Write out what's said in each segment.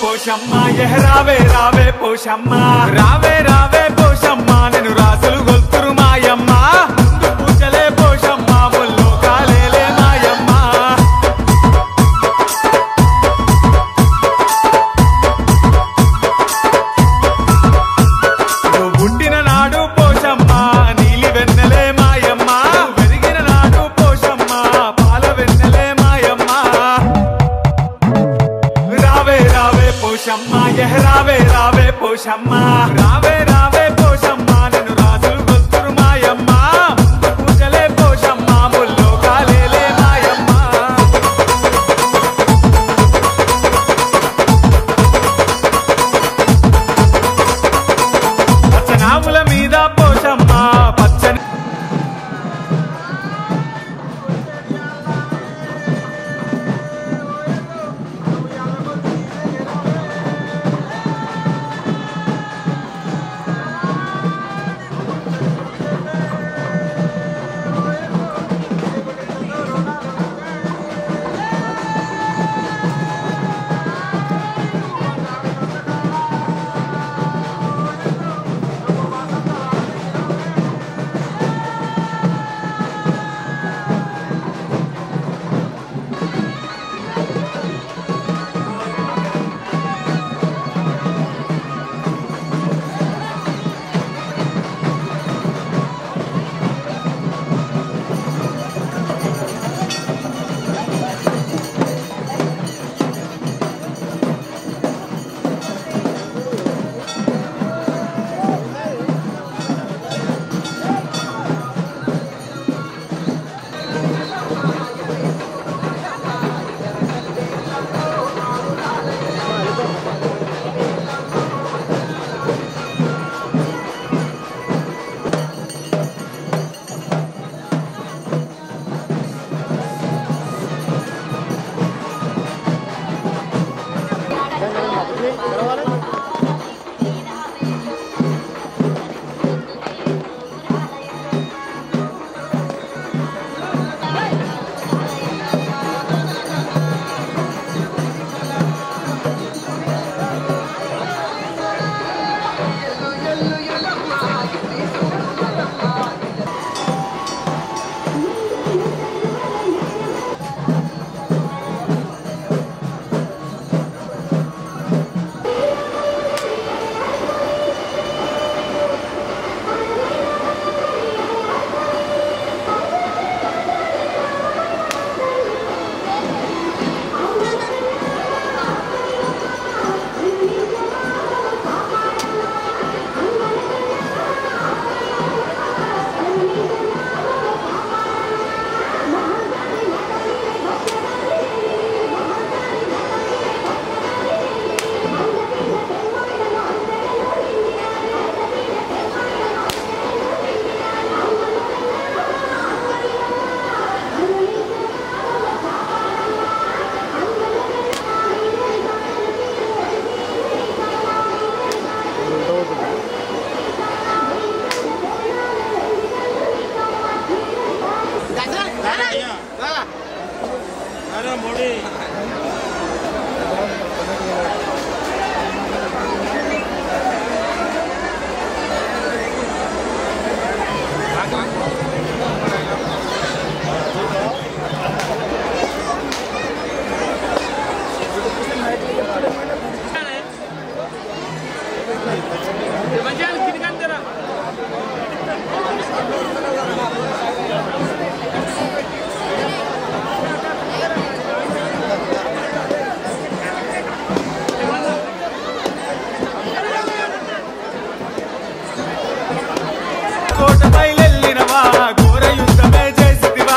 పోషమ్మ ఎహ రావే రావే పోషమ్మ రావే రావే పోషమ్మ నేను రాసులు గొల్తురు మాయమ్మ ముందు పూజలే పోషమ్మ ముల్లో కాలేలే మాయమ్మ నువ్వు పుట్టిన నాడు పోషమ్మ నీలి వెన్నెలే మాయమ్మ నువ్వు పెరిగిన నాడు పోషమ్మ పాల వెన్నెలే మాయమ్మ రావే రావే పోషమ్మ ఎహ రావే రావే పోషమ్మ రావే రావే పోషమ్మ నేను రాజులు గొంతురు మాయమ్మ ముందు పూజలే పోషమ్మ ముల్లో కాలేలే మాయమ్మ పచ్చనాముల మీద పోషమ్మ పచ్చని అరే మోడీ కోటపై వెళ్ళినవా ఘోర యుద్ధమే చేసిదివా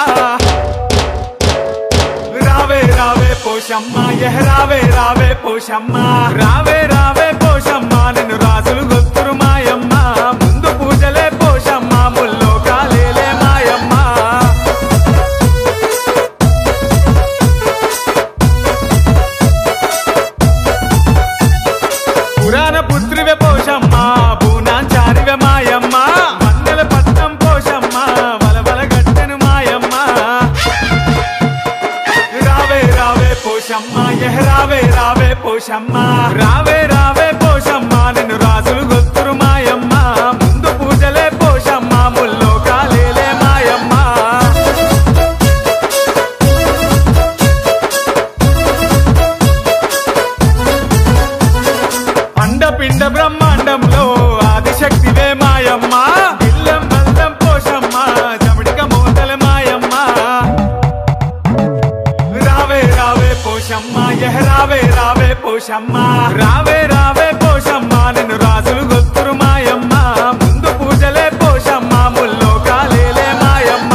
రావే రావే పోషమ్మ ఎహ రావే రావే పోషమ్మ రావే రావే పోషమ్మ నేను రాజులు గొత్తురు మాయమ్మ ముందు పూజలే పోషమ్మ ముల్లో కాలేలే మాయమ్మ పురాణ పుత్రివే పోషమ్మ పూనాచారివే మాయమ్మ వందల పట్నం పోషమ్మ వలవల గట్టెను మాయమ్మ రావే రావే పోషమ్మ ఎహ ఎహరావే రావే పోషమ్మ రావే రావే పోషమ్మ నిన్ను రాజులు గొత్తురు మాయమ్మ ముందు పూజలే పోషమ్మ ముల్లో కాలేలే మాయమ్మ అండపిండ బ్రహ్మాండంలో ఆదిశక్తివే మాయమ్మ బిల్లం బల్లం పోషమ్మ జమిడిక మోతల మాయమ్మ రావే రావే పోషమ్మ ఎహరావే రావే పోషమ్మ రావే రావే పోషమ్మ నిన్ను రాజులు గొత్తురు మాయమ్మ ముందు పూజలే పోషమ్మ ముల్లో కాలేలే మాయమ్మ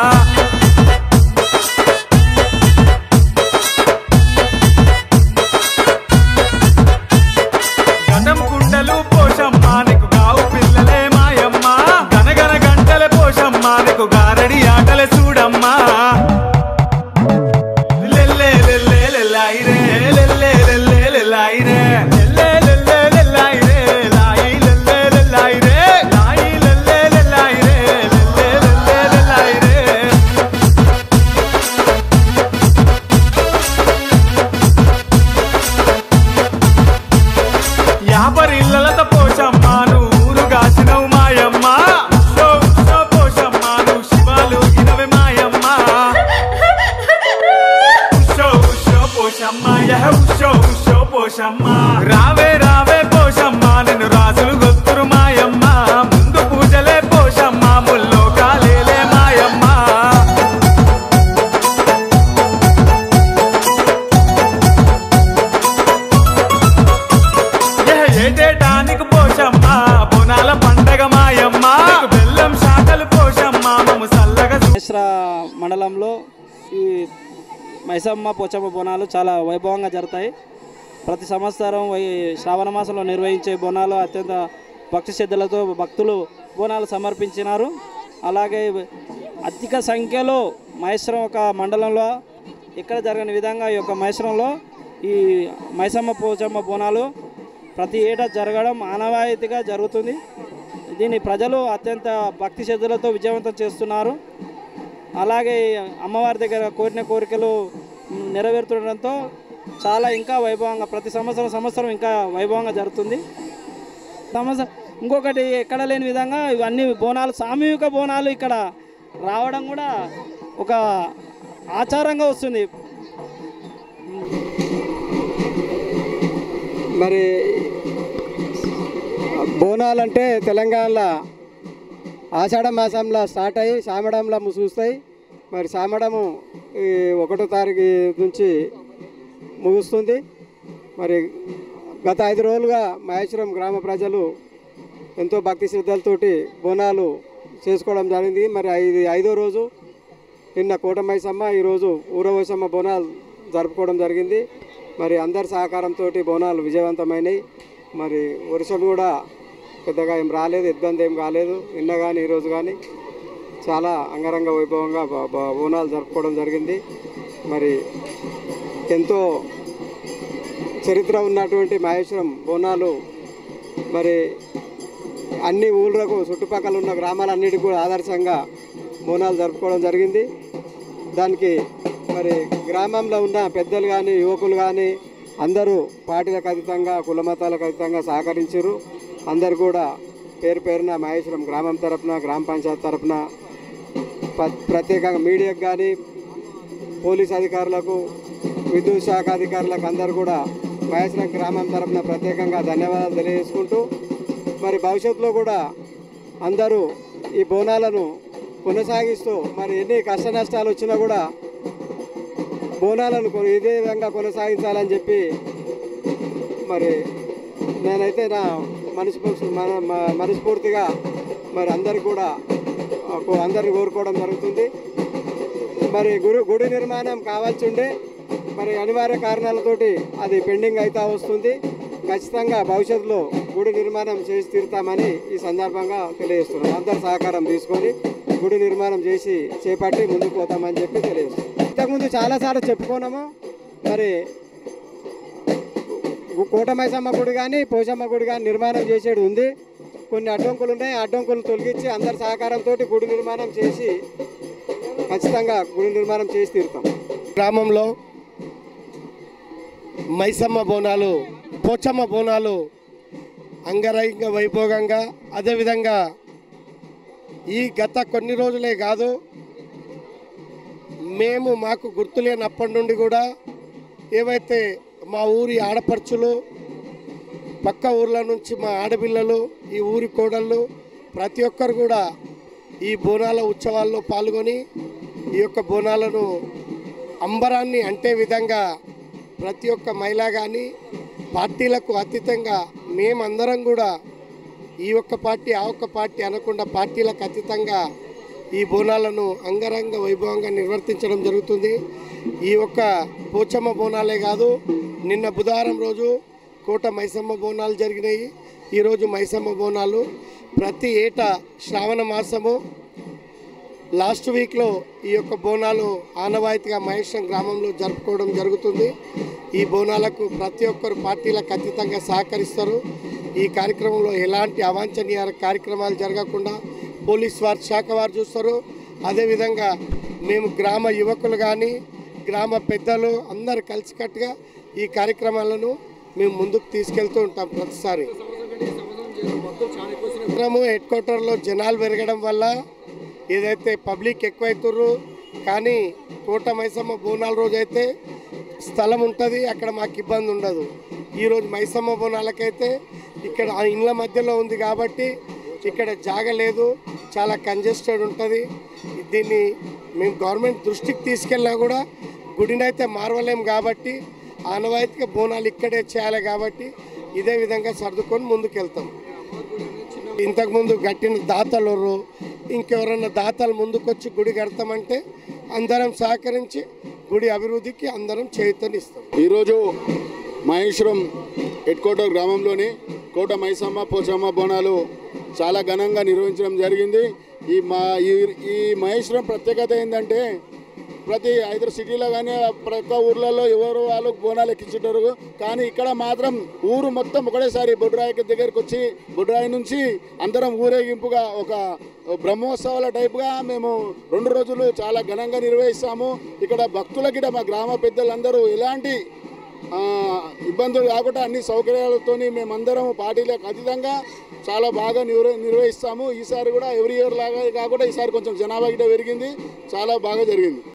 గతం కుండలు పోషమ్మ నీకు గావు పిల్లలే మాయమ్మ గనగన గంటల పోషమ్మ నీకు గారడి ఆటలే చూడమ్మా లెల్లే లెల్లే లెల్లాయి రే లెల్లే లెల్లే లెల్లాయి రే లెల్లే లెల్లే లెల్లాయి రే లాయి లెల్లే లెల్లాయి రే లాయి లెల్లే లెల్లాయి రే లెల్లే లెల్లే లెల్లాయి రే యాపరిల్లలత పోషమ్మ నువ్వు ఊరు కాసినవు మాయమ్మ ఉషో ఉషో పోషమ్మ నువ్వు శివాలు ఇనవే మాయమ్మ ఉషో ఉషో పోషమ్మ యహ ఉషో ఉషో పోషమ్మ రావే రావే పోషమ్మ నిన్ను రాజులు గొత్తురు మాయమ్మ ముందు పూజలే పోషమ్మ ముల్లో కాలేలే మాయమ్మ ఏ ఏటేటానికి పోషమ్మ బోనాల పండగ మాయమ్మ నీకు బెల్లం శాఖలు పోషమ్మ మమ్ము సల్లగా చూ- మిశ్ర మండలంలో ఈ మైసమ్మ పోచమ్మ బోనాలు చాలా వైభవంగా జరుగుతాయి ప్రతి సంవత్సరం వై- శ్రావణ మాసంలో నిర్వహించే బోనాలు అత్యంత భక్తి శ్రద్ధలతో భక్తులు బోనాలు సమర్పించినారు అలాగే అధిక సంఖ్యలో మహేశ్వరం ఒక మండలంలో ఇక్కడ జరగని విధంగా ఈ యొక్క మహేశ్వరంలో ఈ మైసమ్మ పోచమ్మ బోనాలు ప్రతి ఏటా జరగడం ఆనవాయితీగా జరుగుతుంది దీన్ని ప్రజలు అత్యంత భక్తి శ్రద్ధలతో విజయవంతం చేస్తున్నారు అలాగే అమ్మవారి దగ్గర కోరిన కోరికలు నెరవేరుతుండడంతో చాలా ఇంకా వైభవంగా ప్రతి సంవత్సరం సంవత్సరం ఇంకా వైభవంగా జరుగుతుంది సంవత్సరం ఇంకొకటి ఎక్కడ లేని విధంగా ఇవన్నీ బోనాలు సామూహిక బోనాలు ఇక్కడ రావడం కూడా ఒక ఆచారంగా వస్తుంది మరి బోనాలంటే తెలంగాణలో ఆషాఢ మాసంలో స్టార్ట్ అయ్యి సామడంలో ముసుగుస్తాయి మరి సామడము ఈ ఒకటో తారీఖు నుంచి ముగుస్తుంది మరి గత ఐదు రోజులుగా మహేశ్వరం గ్రామ ప్రజలు ఎంతో భక్తి శ్రద్ధలతోటి బోనాలు చేసుకోవడం జరిగింది మరి ఇది ఐదో రోజు నిన్న కోటమైసమ్మ ఈరోజు ఊరవైసమ్మ బోనాలు జరుపుకోవడం జరిగింది మరి అందరి సహకారంతో బోనాలు విజయవంతమైనవి మరి వర్షం కూడా పెద్దగా ఏం రాలేదు ఇబ్బంది ఏం కాలేదు నిన్న కానీ ఈరోజు కానీ చాలా అంగరంగ వైభవంగా బ- బ- బోనాలు జరుపుకోవడం జరిగింది మరి ఎంతో చరిత్ర ఉన్నటువంటి మహేశ్వరం బోనాలు మరి అన్ని ఊళ్ళకు చుట్టుపక్కల ఉన్న గ్రామాలన్నిటికీ కూడా ఆదర్శంగా బోనాలు జరుపుకోవడం జరిగింది దానికి మరి గ్రామంలో ఉన్న పెద్దలు కానీ యువకులు కానీ అందరూ పార్టీలకు అతీతంగా కుల మతాలకు అతీతంగా సహకరించారు అందరు కూడా పేరు పేరున మహేశ్వరం గ్రామం తరపున గ్రామ పంచాయతీ తరపున ప్ర- ప్రత్యేకంగా మీడియాకు కానీ పోలీస్ అధికారులకు విద్యుత్ శాఖ అధికారులకు అందరూ కూడా మహేశ్వరం గ్రామం తరపున ప్రత్యేకంగా ధన్యవాదాలు తెలియజేసుకుంటూ మరి భవిష్యత్తులో కూడా అందరూ ఈ బోనాలను కొనసాగిస్తూ మరి ఎన్ని కష్ట నష్టాలు వచ్చినా కూడా బోనాలను కొ- ఇదే విధంగా కొనసాగించాలని చెప్పి మరి నేనైతే నా మనసు మన మ- మనస్ఫూర్తిగా మరి అందరు కూడా ఆ, కో- అందరిని కోరుకోవడం జరుగుతుంది మరి గుడి గుడి నిర్మాణం కావాల్సి ఉండే మరి అనివార్య కారణాలతోటి అది పెండింగ్ అవుతా వస్తుంది ఖచ్చితంగా భవిష్యత్తులో గుడి నిర్మాణం చేసి తీరుతామని ఈ సందర్భంగా తెలియజేస్తున్నాం అందరి సహకారం తీసుకొని గుడి నిర్మాణం చేసి చేపట్టి ముందుకు పోతామని చెప్పి తెలియజేస్తున్నాం ఇంతకుముందు చాలాసార్లు చెప్పుకున్నాము మరి గు- కోటమైసమ్మ గుడి కానీ పోషమ్మ గుడి కానీ నిర్మాణం చేసేది ఉంది కొన్ని అడ్డంకులు ఉన్నాయి ఆ అడ్డంకులు తొలగించి అందరి సహకారంతో గుడి నిర్మాణం చేసి ఖచ్చితంగా గుడి నిర్మాణం చేసి తీరుతాం గ్రామంలో మైసమ్మ బోనాలు పోచమ్మ బోనాలు అంగరంగ వైభోగంగా అదేవిధంగా ఈ గత కొన్ని రోజులే కాదు మేము మాకు గుర్తులేనప్పటి నుండి కూడా ఏవైతే మా ఊరి ఆడపడుచులు పక్క ఊర్ల నుంచి మా ఆడపిల్లలు ఈ ఊరి కోడళ్ళు ప్రతి ఒక్కరు కూడా ఈ బోనాల ఉత్సవాల్లో పాల్గొని ఈ యొక్క బోనాలను అంబరాన్ని అంటే విధంగా ప్రతి ఒక్క మహిళ కానీ పార్టీలకు అతీతంగా మేమందరం కూడా ఈ ఒక్క పార్టీ ఆ ఒక్క పార్టీ అనకుండా పార్టీలకు అతీతంగా ఈ బోనాలను అంగరంగ వైభవంగా నిర్వర్తించడం జరుగుతుంది ఈ ఒక్క పోచమ్మ బోనాలే కాదు నిన్న బుధవారం రోజు కోట మైసమ్మ బోనాలు జరిగినాయి ఈరోజు మైసమ్మ బోనాలు ప్రతి ఏటా శ్రావణ మాసము లాస్ట్ వీక్లో ఈ యొక్క బోనాలు ఆనవాయితీగా మహేశ్వరం గ్రామంలో జరుపుకోవడం జరుగుతుంది ఈ బోనాలకు ప్రతి ఒక్కరు పార్టీలకు అతీతంగా సహకరిస్తారు ఈ కార్యక్రమంలో ఎలాంటి అవాంఛనీయ కార్యక్రమాలు జరగకుండా పోలీస్ వారి శాఖ వారు చూస్తారు అదేవిధంగా మేము గ్రామ యువకులు కానీ గ్రామ పెద్దలు అందరు కలిసికట్టుగా ఈ కార్యక్రమాలను మేము ముందుకు తీసుకెళ్తూ ఉంటాం ప్రతిసారి మనము హెడ్ క్వార్టర్లో జనాలు పెరగడం వల్ల ఏదైతే పబ్లిక్ ఎక్కువైతుర్రు కానీ కోట మైసమ్మ బోనాల రోజు అయితే స్థలం ఉంటుంది అక్కడ మాకు ఇబ్బంది ఉండదు ఈరోజు మైసమ్మ బోనాలకైతే ఇక్కడ ఆ ఇండ్ల మధ్యలో ఉంది కాబట్టి ఇక్కడ జాగ లేదు చాలా కంజెస్టెడ్ ఉంటుంది దీన్ని మేము గవర్నమెంట్ దృష్టికి తీసుకెళ్ళినా కూడా గుడినైతే మారవలేం కాబట్టి ఆనవాయితీగా బోనాలు ఇక్కడే చేయాలి కాబట్టి ఇదే విధంగా సర్దుకొని ముందుకెళ్తాం ఇంతకుముందు కట్టిన దాతలు ఇంకెవరన్నా దాతలు ముందుకొచ్చి గుడి కడతామంటే అందరం సహకరించి గుడి అభివృద్ధికి అందరం చేతనిస్తాం ఈరోజు మహేశ్వరం హెడ్ క్వార్టర్ గ్రామంలోని కోట మైసమ్మ పోచమ్మ బోనాలు చాలా ఘనంగా నిర్వహించడం జరిగింది ఈ మా ఈ ఈ మహేశ్వరం ప్రత్యేకత ఏంటంటే ప్రతి ఐదు సిటీలో కానీ ప్రతి ఊర్లలో ఎవరు వాళ్ళు బోనాలు ఎక్కించుంటారు కానీ ఇక్కడ మాత్రం ఊరు మొత్తం ఒకటేసారి బొడ్రాయి దగ్గరికి వచ్చి బొడ్రాయి నుంచి అందరం ఊరేగింపుగా ఒక బ్రహ్మోత్సవాల టైప్గా మేము రెండు రోజులు చాలా ఘనంగా నిర్వహిస్తాము ఇక్కడ భక్తులకి మా గ్రామ పెద్దలందరూ ఎలాంటి ఆ, ఇబ్బందులు కాకుండా అన్ని సౌకర్యాలతోని మేమందరం పార్టీలకు అతీతంగా చాలా బాగా నిర్వ నిర్వహిస్తాము ఈసారి కూడా ఎవ్రీ ఇయర్ లాగా కాకుండా ఈసారి కొంచెం జనాభా గిట్ట పెరిగింది చాలా బాగా జరిగింది